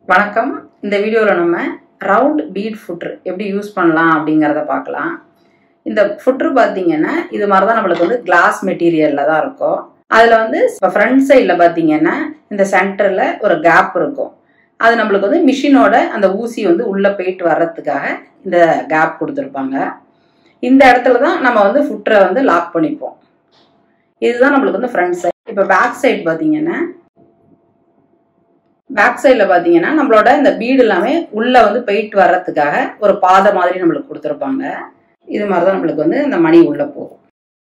வணக்கம் இந்த வீடியோவில் நம்ம ரவுண்ட் பீட் ஃபுட்ரு எப்படி யூஸ் பண்ணலாம் அப்படிங்கிறத பார்க்கலாம் இந்த ஃபுட்ரு பார்த்தீங்கன்னா இது மாதிரி தான் நம்மளுக்கு வந்து கிளாஸ் மெட்டீரியலில் தான் இருக்கும் அதில் வந்து இப்போ ஃப்ரண்ட் சைடில் பார்த்தீங்கன்னா இந்த சென்டரில் ஒரு கேப் இருக்கும் அது நம்மளுக்கு வந்து மிஷினோட அந்த ஊசி வந்து உள்ளே போயிட்டு வர்றதுக்காக இந்த கேப் கொடுத்துருப்பாங்க இந்த இடத்துல தான் நம்ம வந்து ஃபுட்ரை வந்து லாக் பண்ணிப்போம் இதுதான் நம்மளுக்கு வந்து ஃப்ரண்ட் சைடு இப்போ பேக் சைடு பார்த்தீங்கன்னா பேக் சைடில் பார்த்தீங்கன்னா நம்மளோட இந்த பீடு எல்லாமே உள்ளே வந்து போயிட்டு வர்றதுக்காக ஒரு பாதை மாதிரி நம்மளுக்கு கொடுத்துருப்பாங்க இது மாதிரி தான் நம்மளுக்கு வந்து இந்த மணி உள்ளே போகும்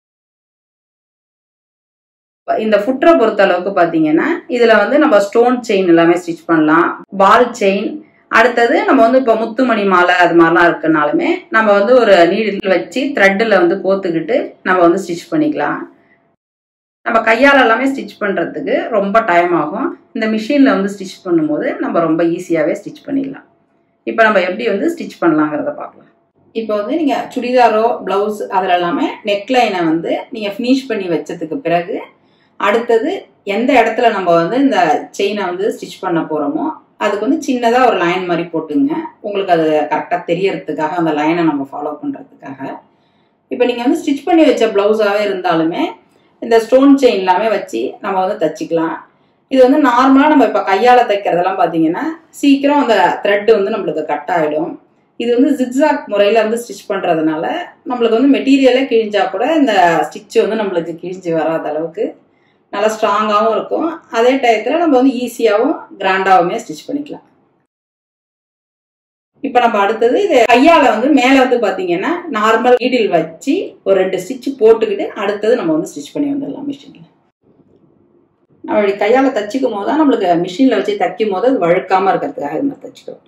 இந்த ஃபுட்டரை பொறுத்த அளவுக்கு பார்த்தீங்கன்னா இதில் வந்து நம்ம ஸ்டோன் செயின் எல்லாமே ஸ்டிச் பண்ணலாம் பால் செயின் அடுத்தது நம்ம வந்து இப்போ முத்துமணி மாலை அது மாதிரிலாம் இருக்குனாலுமே நம்ம வந்து ஒரு நீடில் வச்சு த்ரெட்டில் வந்து கோத்துக்கிட்டு நம்ம வந்து ஸ்டிச் பண்ணிக்கலாம் நம்ம கையால் எல்லாமே ஸ்டிச் பண்ணுறதுக்கு ரொம்ப டைம் ஆகும் இந்த மிஷினில் வந்து ஸ்டிச் பண்ணும்போது நம்ம ரொம்ப ஈஸியாகவே ஸ்டிச் பண்ணிடலாம் இப்போ நம்ம எப்படி வந்து ஸ்டிச் பண்ணலாங்கிறத பார்க்கலாம் இப்போ வந்து நீங்கள் சுடிதாரோ ப்ளவுஸ் அதில் எல்லாமே நெக்லைனை வந்து நீங்கள் ஃபினிஷ் பண்ணி வச்சதுக்கு பிறகு அடுத்தது எந்த இடத்துல நம்ம வந்து இந்த செயினை வந்து ஸ்டிச் பண்ண போகிறோமோ அதுக்கு வந்து சின்னதாக ஒரு லைன் மாதிரி போட்டுங்க உங்களுக்கு அது கரெக்டாக தெரியறதுக்காக அந்த லைனை நம்ம ஃபாலோ பண்ணுறதுக்காக இப்போ நீங்கள் வந்து ஸ்டிச் பண்ணி வச்ச ப்ளவுஸாகவே இருந்தாலுமே இந்த ஸ்டோன் செயின் எல்லாமே வச்சு நம்ம வந்து தச்சுக்கலாம் இது வந்து நார்மலாக நம்ம இப்போ கையால் தைக்கிறதெல்லாம் பார்த்தீங்கன்னா சீக்கிரம் அந்த த்ரெட்டு வந்து நம்மளுக்கு கட் ஆகிடும் இது வந்து ஜிக்ஸாக் முறையில் வந்து ஸ்டிச் பண்ணுறதுனால நம்மளுக்கு வந்து மெட்டீரியலே கிழிஞ்சா கூட இந்த ஸ்டிச்சு வந்து நம்மளுக்கு கிழிஞ்சு வராத அளவுக்கு நல்லா ஸ்ட்ராங்காகவும் இருக்கும் அதே டயத்தில் நம்ம வந்து ஈஸியாகவும் கிராண்டாகவுமே ஸ்டிச் பண்ணிக்கலாம் இப்போ நம்ம அடுத்தது இது கையால் வந்து மேலே வந்து பார்த்தீங்கன்னா நார்மல் நீடில் வச்சு ஒரு ரெண்டு ஸ்டிச் போட்டுக்கிட்டு அடுத்தது நம்ம வந்து ஸ்டிச் பண்ணி வந்துடலாம் மிஷினில் நம்ம இப்படி கையால் தச்சுக்கும் போது தான் நம்மளுக்கு மிஷினில் வச்சு தைக்கும் போது அது வழுக்காமல் இருக்கிறதுக்காக இது மாதிரி தச்சுக்கிறோம்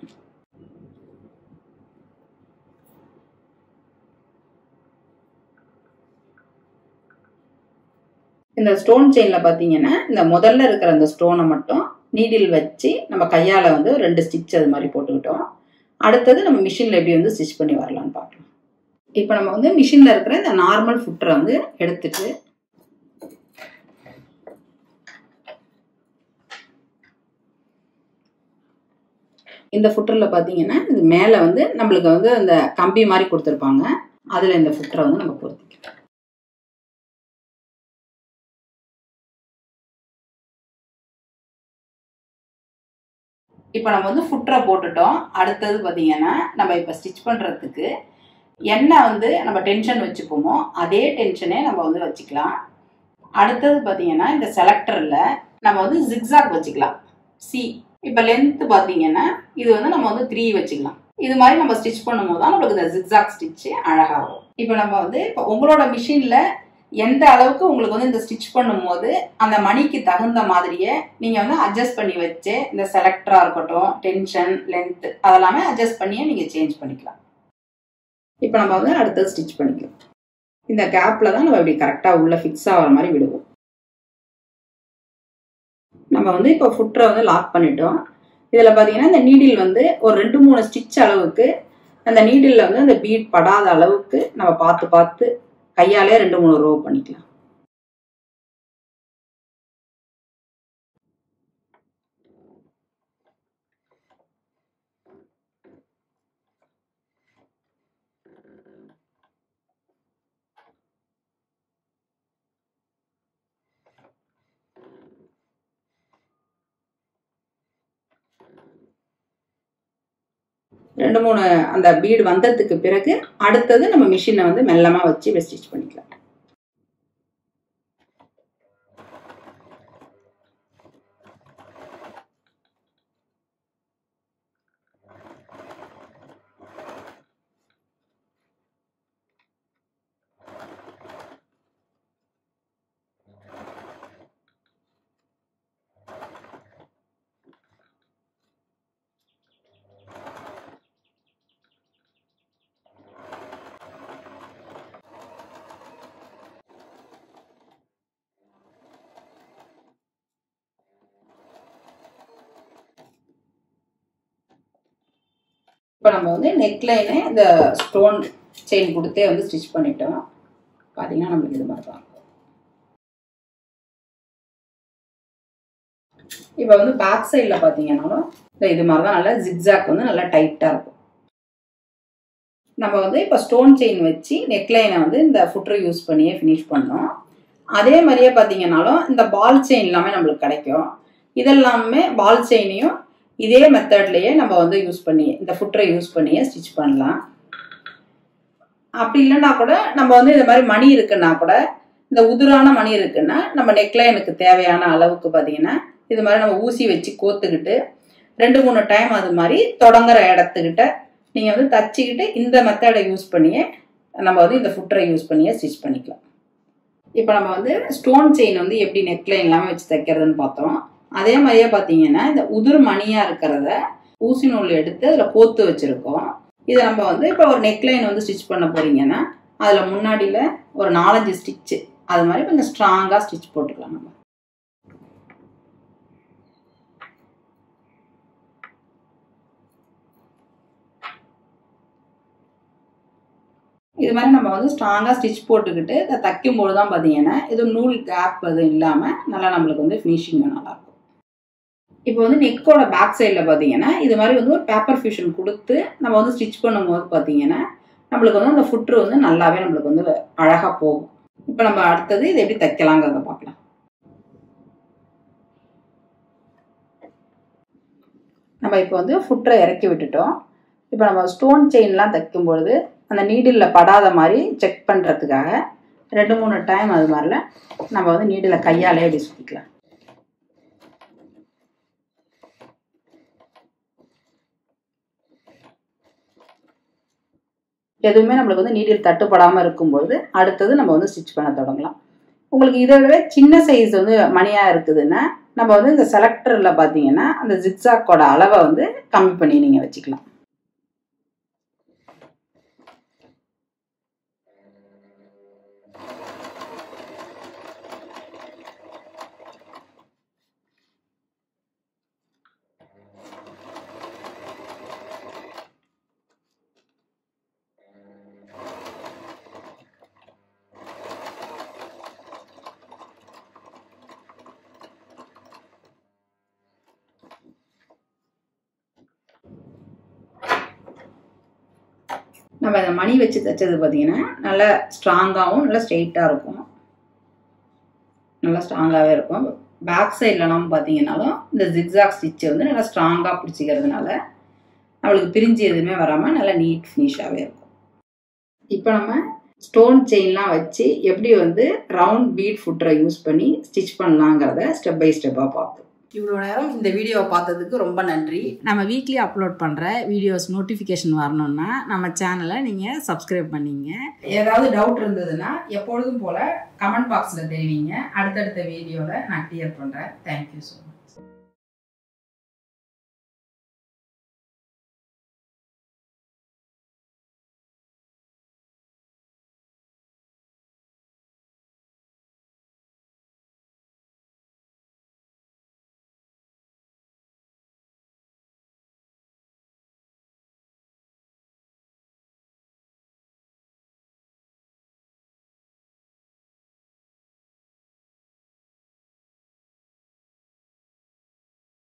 இந்த ஸ்டோன் செயினில் பார்த்தீங்கன்னா இந்த முதல்ல இருக்கிற அந்த ஸ்டோனை மட்டும் நீடில் வச்சு நம்ம கையால் வந்து ரெண்டு ஸ்டிச் அது மாதிரி போட்டுக்கிட்டோம் அடுத்தது நம்ம மிஷினில் எப்படி வந்து ஸ்டிச் பண்ணி வரலான்னு பார்க்கலாம் இப்போ நம்ம வந்து மிஷினில் இருக்கிற இந்த நார்மல் ஃபுட்டரை வந்து எடுத்துட்டு இந்த ஃபுட்டரில் பார்த்தீங்கன்னா இது மேலே வந்து நம்மளுக்கு வந்து அந்த கம்பி மாதிரி கொடுத்துருப்பாங்க அதில் இந்த ஃபுட்டரை வந்து நம்ம பொருத்திக்கலாம் இப்போ நம்ம வந்து ஃபுட்டரை போட்டுட்டோம் அடுத்தது பார்த்தீங்கன்னா நம்ம இப்போ ஸ்டிச் பண்ணுறதுக்கு என்ன வந்து நம்ம டென்ஷன் வச்சுப்போமோ அதே டென்ஷனே நம்ம வந்து வச்சுக்கலாம் அடுத்தது பார்த்தீங்கன்னா இந்த செலக்டரில் நம்ம வந்து ஜிக்ஸாக் வச்சுக்கலாம் சி இப்போ லென்த்து பார்த்தீங்கன்னா இது வந்து நம்ம வந்து த்ரீ வச்சுக்கலாம் இது மாதிரி நம்ம ஸ்டிச் பண்ணும்போது தான் நம்மளுக்கு இந்த ஜிக்ஸாக் ஸ்டிச்சு அழகாக வரும் இப்போ நம்ம வந்து இப்போ உங்களோட மிஷினில் எந்த அளவுக்கு உங்களுக்கு வந்து இந்த ஸ்டிச் பண்ணும்போது அந்த மணிக்கு தகுந்த மாதிரியே நீங்கள் வந்து அட்ஜஸ்ட் பண்ணி வச்சு இந்த செலக்டராக இருக்கட்டும் டென்ஷன் லென்த் அதெல்லாமே அட்ஜஸ்ட் பண்ணியே நீங்கள் சேஞ்ச் பண்ணிக்கலாம் இப்போ நம்ம வந்து அடுத்தது ஸ்டிச் பண்ணிக்கலாம் இந்த கேப்பில் தான் நம்ம இப்படி கரெக்டாக உள்ள ஃபிக்ஸ் ஆகிற மாதிரி விடுவோம் நம்ம வந்து இப்போ ஃபுட்டரை வந்து லாக் பண்ணிட்டோம் இதில் பார்த்தீங்கன்னா இந்த நீடில் வந்து ஒரு ரெண்டு மூணு ஸ்டிச் அளவுக்கு அந்த நீடில் வந்து அந்த பீட் படாத அளவுக்கு நம்ம பார்த்து பார்த்து கையாலே ரெண்டு மூணு ரோ பண்ணிக்கலாம் ரெண்டு மூணு அந்த பீடு வந்ததுக்கு பிறகு அடுத்தது நம்ம மிஷினை வந்து மெல்லமாக வச்சு ஸ்டிச் பண்ணிக்கலாம் இப்போ நம்ம வந்து நெக்லைனு இந்த ஸ்டோன் செயின் கொடுத்தே வந்து ஸ்டிச் பண்ணிட்டோம் பார்த்தீங்கன்னா நம்மளுக்கு இது மாதிரி தான் இருக்கும் இப்போ வந்து பேக் சைடில் பார்த்தீங்கன்னாலும் இந்த இது மாதிரி தான் நல்லா ஜிக்ஸாக் வந்து நல்லா டைட்டாக இருக்கும் நம்ம வந்து இப்போ ஸ்டோன் செயின் வச்சு நெக்லைனை வந்து இந்த ஃபுட்ரு யூஸ் பண்ணியே ஃபினிஷ் பண்ணோம் அதே மாதிரியே பார்த்தீங்கன்னாலும் இந்த பால் செயின் எல்லாமே நம்மளுக்கு கிடைக்கும் இதெல்லாமே பால் செயினையும் இதே மெத்தட்லேயே நம்ம வந்து யூஸ் பண்ணி இந்த ஃபுட்ரை யூஸ் பண்ணியே ஸ்டிச் பண்ணலாம் அப்படி இல்லைன்னா கூட நம்ம வந்து இது மாதிரி மணி இருக்குன்னா கூட இந்த உதிரான மணி இருக்குன்னா நம்ம நெக்லைனுக்கு தேவையான அளவுக்கு பார்த்தீங்கன்னா இது மாதிரி நம்ம ஊசி வச்சு கோத்துக்கிட்டு ரெண்டு மூணு டைம் அது மாதிரி தொடங்குற இடத்துக்கிட்ட நீங்கள் வந்து தச்சுக்கிட்டு இந்த மெத்தடை யூஸ் பண்ணியே நம்ம வந்து இந்த ஃபுட்டரை யூஸ் பண்ணியே ஸ்டிச் பண்ணிக்கலாம் இப்போ நம்ம வந்து ஸ்டோன் செயின் வந்து எப்படி நெக்லைன் எல்லாமே வச்சு தைக்கிறதுன்னு பார்த்தோம் அதே மாதிரியே பார்த்தீங்கன்னா இந்த உதிர் மணியாக இருக்கிறத ஊசி நூல் எடுத்து அதில் கோத்து வச்சுருக்கோம் இதை நம்ம வந்து இப்போ ஒரு நெக்லைன் வந்து ஸ்டிச் பண்ண போறீங்கன்னா அதில் முன்னாடியில் ஒரு நாலஞ்சு ஸ்டிச்சு அது மாதிரி கொஞ்சம் ஸ்ட்ராங்காக ஸ்டிச் போட்டுக்கலாம் நம்ம இது மாதிரி நம்ம வந்து ஸ்ட்ராங்காக ஸ்டிச் போட்டுக்கிட்டு இதை தைக்கும்போது தான் பார்த்தீங்கன்னா இது நூல் கேப் எதுவும் இல்லாமல் நல்லா நம்மளுக்கு வந்து ஃபினிஷிங் நல்லாயிருக்கும் இப்போ வந்து நெக்கோட பேக் சைடில் பார்த்தீங்கன்னா இது மாதிரி வந்து ஒரு பேப்பர் ஃபியூஷன் கொடுத்து நம்ம வந்து ஸ்டிச் பண்ணும்போது பார்த்தீங்கன்னா நம்மளுக்கு வந்து அந்த ஃபுட்ரு வந்து நல்லாவே நம்மளுக்கு வந்து அழகாக போகும் இப்போ நம்ம அடுத்தது இதை எப்படி தைக்கலாங்கிறத பார்க்கலாம் நம்ம இப்போ வந்து ஃபுட்ரை இறக்கி விட்டுட்டோம் இப்போ நம்ம ஸ்டோன் செயின்லாம் தைக்கும் பொழுது அந்த நீடிலில் படாத மாதிரி செக் பண்ணுறதுக்காக ரெண்டு மூணு டைம் அது மாதிரில நம்ம வந்து நீடில் கையாலே அப்படி சுற்றிக்கலாம் எதுவுமே நம்மளுக்கு வந்து நீடில் தட்டுப்படாமல் இருக்கும்பொழுது அடுத்தது நம்ம வந்து ஸ்டிச் பண்ண தொடங்கலாம் உங்களுக்கு இதை விட சின்ன சைஸ் வந்து மணியாக இருக்குதுன்னா நம்ம வந்து இந்த செலக்டரில் பார்த்தீங்கன்னா அந்த ஜிக்ஸாக்கோட அளவை வந்து கம்மி பண்ணி நீங்கள் வச்சுக்கலாம் நம்ம இந்த மணி வச்சு தைச்சது பார்த்தீங்கன்னா நல்லா ஸ்ட்ராங்காகவும் நல்லா ஸ்ட்ரெயிட்டாக இருக்கும் நல்லா ஸ்ட்ராங்காகவே இருக்கும் பேக் சைடில் நம்ம பார்த்தீங்கன்னாலும் இந்த ஜிக்ஸாக் ஸ்டிச்சை வந்து நல்லா ஸ்ட்ராங்காக பிடிச்சிக்கிறதுனால நம்மளுக்கு பிரிஞ்சு எதுவுமே வராமல் நல்லா நீட் ஃபினிஷாகவே இருக்கும் இப்போ நம்ம ஸ்டோன் செயின்லாம் வச்சு எப்படி வந்து ரவுண்ட் பீட் ஃபுட்டரை யூஸ் பண்ணி ஸ்டிச் பண்ணலாங்கிறத ஸ்டெப் பை ஸ்டெப்பாக பார்த்தோம் இவ்வளோ நேரம் இந்த வீடியோவை பார்த்ததுக்கு ரொம்ப நன்றி நம்ம வீக்லி அப்லோட் பண்ணுற வீடியோஸ் நோட்டிஃபிகேஷன் வரணும்னா நம்ம சேனலை நீங்கள் சப்ஸ்கிரைப் பண்ணிங்க ஏதாவது டவுட் இருந்ததுன்னா எப்பொழுதும் போல் கமெண்ட் பாக்ஸில் தெரிவிங்க அடுத்தடுத்த வீடியோவில் நான் கிளியர் பண்ணுறேன் தேங்க்யூ ஸோ மச்